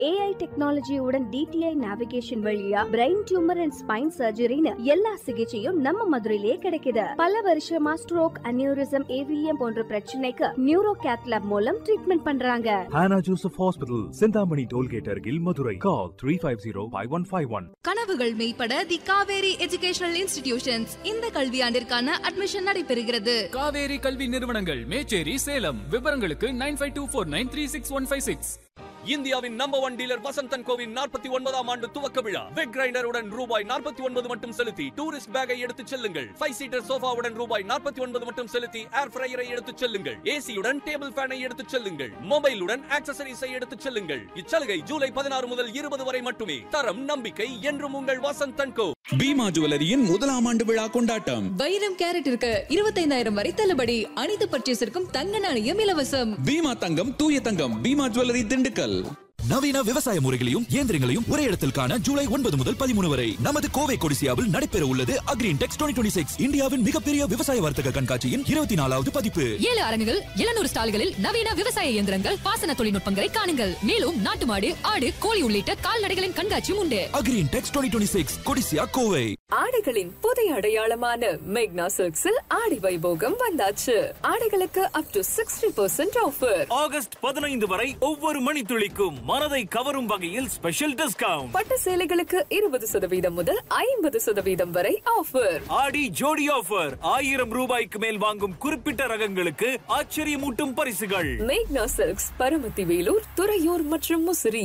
AI டெக்னாலஜியுடன் DTI navigation வழியா brain tumour and spine சர்ஜரின்னு எல்லா சிகிச்சையும் நம்ம மதுரையிலேயே கிடைக்குது பல வருஷமா ஸ்ட்ரோக் அனியூரிசம் ஏவிஎம் போன்ற பிரச்சனைக்கு நியூரோ கேத்லாப் மூலம் ட்ரீட்மெண்ட் பண்றாங்க Hannah Joseph Hospital, Sindhamani Tollgate Argil, Madurai. Call 350-5151. கனவுகள் மெய்ப்பட தி காவேரி எஜுகேஷனல் இன்ஸ்டிடியூஷன்ஸ் இந்த கல்வியாண்டிற்கான அட்மிஷன் நடைபெறுகிறது காவேரி கல்வி நிறுவனங்கள் மேச்சேரி சேலம் விவரங்களுக்கு nine five two four nine three six one five six இந்தியாவின் நம்பர் ஒன் டீலர் வசந்தன் கோவின் நாற்பத்தி ஒன்பதாம் ஆண்டு துவக்க விழா வெக் கிரைண்டருடன் ரூபாய் நாற்பத்தி ஒன்பது மட்டும் செலுத்தி டூரிஸ்ட் பேக்கை எடுத்துச் செல்லுங்கள் ஃபைவ் சீட்டர் சோஃபாவுடன் ரூபாய் நாற்பத்தி ஒன்பது மட்டும் செலுத்தி ஏர் ஃப்ரையரை எடுத்துச் செல்லுங்கள் ஏசியுடன் டேபிள் ஃபேனை எடுத்துச் செல்லுங்கள் மொபைலுடன் ஆக்சசரிஸை எடுத்துச் செல்லுங்கள் இச்சலுகை ஜூலை பதினாறு முதல் இருபது வரை மட்டுமே தரம் நம்பிக்கை என்றும் உங்கள் வசந்தன் கோ பீமா ஜுவல்லரியின் முதலாம் ஆண்டு விழா கொண்டாட்டம் வைரம் கேரட்டிற்கு இருபத்தைந்தாயிரம் வரை தள்ளுபடி அனைத்து பர்ச்சேஸிற்கும் தங்க நாணயம் இலவசம் பீமா தங்கம் தூய தங்கம் பீமா ஜுவல்லரி திண்டுக்கல் நவீன விவசாய முறைகளையும் இயந்திரங்களையும் ஒரே இடத்தில் காண ஜூலை ஒன்பது முதல் பதிமூணு வரை நமது கோவை கொடிசியாவில் நடைபெற உள்ளது அக்ரீன் டெக்ஸ் டுவெண்ட்டி சிக்ஸ் இந்தியாவின் மிகப்பெரிய விவசாய வர்த்தக கண்காட்சியின் இருபத்தி நாலாவது பதிப்பு ஏழு அரங்குகள் எழுநூறு ஸ்டால்களில் நவீன விவசாய இயந்திரங்கள் பாசன தொழில்நுட்பங்களை காணுங்கள் மேலும் நாட்டு மாடு ஆடு கோழி உள்ளிட்ட கால்நடைகளின் கண்காட்சியும் உண்டு Agri Intex twenty six Codissia Kovai ஆடைகளின் புதிய அடையாளமான மேக்னா சில்க்ஸில் ஆடி வைபோகம் வந்தாச்சு ஆடைகளுக்கு up to sixty percent offer August பதினைந்து வரை ஒவ்வொரு மணித்துளிக்கும் மனதை கவரும் வகையில் ஸ்பெஷல் டிஸ்கவுண்ட் பட்டு சேலைகளுக்கு இருபது சதவீதம் முதல் ஐம்பது சதவீதம் வரை ஆஃபர் ஆடி ஜோடி ஆஃபர் ஆயிரம் ரூபாய்க்கு மேல் வாங்கும் குறிப்பிட்ட ரகங்களுக்கு ஆச்சரியமூட்டும் பரிசுகள் மேக்னா சில்க்ஸ் பரமத்தி வேலூர் துறையூர் மற்றும் முசிறி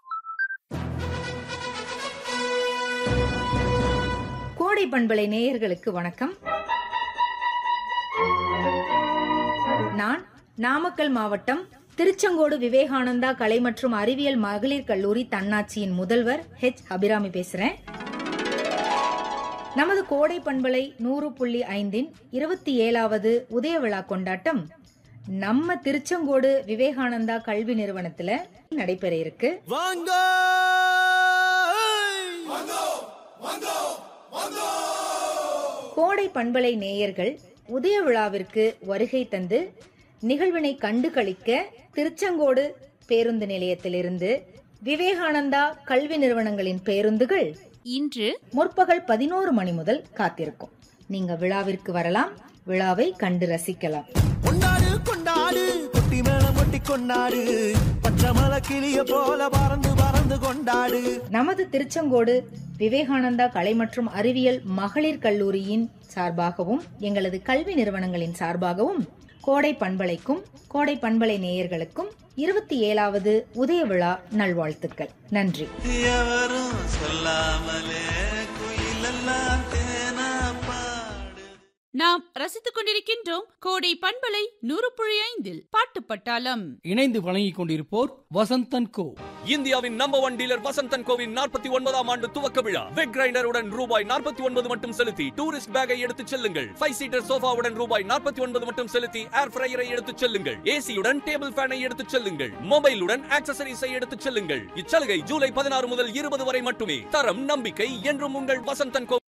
கோடை பண்பலை நேயர்களுக்கு வணக்கம் நான் நாமக்கல் மாவட்டம் திருச்செங்கோடு விவேகானந்தா கலை மற்றும் அறிவியல் மகளிர் கல்லூரி தன்னாட்சியின் முதல்வர் ஹெச் அபிராமி பேசுறேன் நமது கோடை பண்பலை நூறு புள்ளி ஐந்தின் இருபத்தி ஏழாவது உதய விழா கொண்டாட்டம் நம்ம திருச்செங்கோடு விவேகானந்தா கல்வி நிறுவனத்துல நடைபெற இருக்கு வாங்க கோடை பண்பலை நேயர்கள் உதய விழாவிற்கு வருகை தந்து நிகழ்வினை கண்டு களிக்க திருச்செங்கோடு பேருந்து நிலையத்திலிருந்து விவேகானந்தா கல்வி நிறுவனங்களின் பேருந்துகள் இன்று முற்பகல் பதினோரு மணி முதல் காத்திருக்கும் நீங்க விழாவிற்கு வரலாம் விழாவை கண்டு ரசிக்கலாம் கொண்டாடு கொண்டாடு குட்டி மேளம் கொட்டி கொண்டாடு பச்சை மலை கிளிய போல பறந்து பறந்து கொண்டாடு நமது திருச்செங்கோடு விவேகானந்தா கலை மற்றும் அறிவியல் மகளிர் கல்லூரியின் சார்பாகவும் எங்களது கல்வி நிறுவனங்களின் சார்பாகவும் கோடை பண்பலைக்கும் கோடை பண்பலை நேயர்களுக்கும் இருபத்தி ஏழாவது உதய விழா நல்வாழ்த்துக்கள் நன்றி எவரும் சொல்லாமலே குயிலெல்லாம் தேனா பாடு நாம் ரசித்துக் கொண்டிருக்கின்றோம் கோடை பண்பலை நூறு புள்ளி ஐந்தில் பாட்டு பட்டாளம் இணைந்து வழங்கிக் கொண்டிருப்போர் வசந்தன் கோ இந்தியாவின் நம்பர் ஒன் டீலர் வசந்தன் கோவின் நாற்பத்தி ஒன்பதாம் ஆண்டு துவக்க விழா வெக் கிரைண்டருடன் ரூபாய் நாற்பத்தி ஒன்பது மட்டும் செலுத்தி டூரிஸ்ட் பேக்கை எடுத்துச் செல்லுங்கள் ஃபைவ் சீட்டர் சோஃபாவுடன் ரூபாய் நாற்பத்தி ஒன்பது மட்டும் செலுத்தி ஏர் ஃப்ரையரை எடுத்துச் செல்லுங்கள் ஏசியுடன் டேபிள் ஃபேனை எடுத்துச் செல்லுங்கள் மொபைலுடன் ஆக்சசரிஸை எடுத்துச் செல்லுங்கள் இச்சலுகை ஜூலை பதினாறு முதல் இருபது வரை மட்டுமே தரம் நம்பிக்கை என்றும் உங்கள் வசந்தன் கோ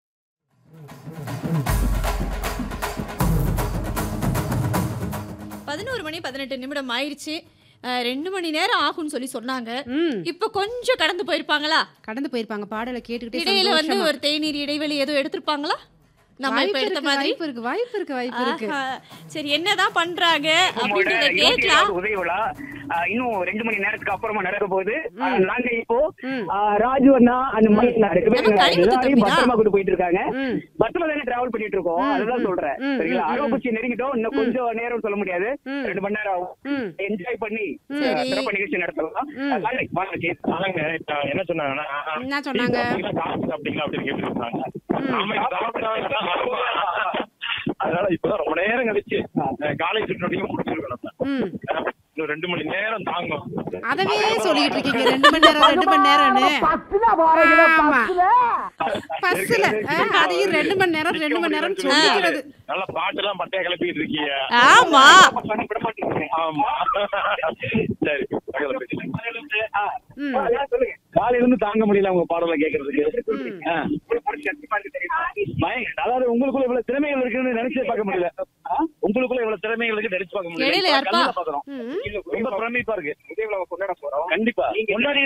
பதினோரு மணி பதினெட்டு நிமிடம் ஆயிருச்சு அஹ், ரெண்டு மணி நேரம் ஆகும்னு சொல்லி சொன்னாங்க இப்ப கொஞ்சம் கடந்து போயிருப்பாங்களா கடந்து போயிருப்பாங்க பாடலை கேட்டுக்கிட்டே இடையில வந்து சந்தோஷமா. ஒரு தேநீர் இடைவெளி எதுவும் எடுத்திருப்பாங்களா நம்ம இப்ப வாய்ப்பு எடுத்த இருக்கு, மாதிரி வாய்ப்பு இருக்கு வாய்ப்பு இருக்கு வாய்ப்பு இருக்கு ஆஹா. சரி என்னதான் பண்றாங்க உங்களோட அப்படின்றத இருபத்தி கேட்கலாம் ஏழாவது உதய விழா ஆஹ், இன்னும் ரெண்டு மணி நேரத்துக்கு அப்புறமா நடக்க போகுது ஆஹ், நாங்க இப்போ ஆஹ், ராஜு அண்ணா அந்த மாதிரி நான் ரெண்டு பேரும் நம்ம கனிமுத்து எல்லாரையும் தம்பிதான். பத்திரமா கூட்டு போயிட்டு இருக்காங்க பஸ்ல தானே டிராவல் பண்ணிட்டு இருக்கோம் அதுதான் சொல்றேன் சரிங்களா அரவக்குச்சி நெருங்கிட்டோம் இன்னும் கொஞ்சம் நேரம் சொல்ல முடியாது ரெண்டு மணி நேரம் ஆகும் என்ஜாய் பண்ணி சரி. ஆஹ், சிறப்பா நிகழ்ச்சி நடத்தலாம் வாங்க, வாங்க, கேஸ். என்ன சொன்னாங்கன்னா என்ன சொன்னாங்க? காசு சாப்பிட்டீங்களா அப்படின்னு கேட்டுருக்காங்க அதனால இப்பதான் ரொம்ப நேரம் கழிச்சு காலை சுற்றுடையும் முடிச்சிருக்கணும் ம். இன்னும் ரெண்டு மணி நேரம் தாங்கும் அதவே சொல்லிட்டு இருக்கீங்க ரெண்டு மணி நேரம் ரெண்டு மணி நேரம்னு ஆமா பஸ்ல அதையும் ரெண்டு மணி நேரம் ரெண்டு மணி நேரம் சொல்லிக்கிறது நல்ல பாட்டு எல்லாம் பட்டைய கிளப்பிட்டு இருக்கீங்க ஆமா ஆமா சரி பக்கத்துல பேசுங்க. ஆ, சொல்லுங்க. காலையில இருந்து தாங்க முடியல உங்க பாடலை கேட்கறதுக்கு ஆ. பயங்கர. அதாவது உங்களுக்குள்ள இவ்வளவு திறமைகள் இருக்குன்னு நினைச்சே பார்க்க முடியல உங்களுக்குள்ள இவ்வளவு திறமைகள் இருக்கு நினைச்சு பார்க்க இடையில முடியல யாருப்பா? கண்ணுல பாக்குறோம் ரொம்ப பிரமிப்பா இருக்கு கொண்டாட போறோம் கண்டிப்பா கொண்டாடி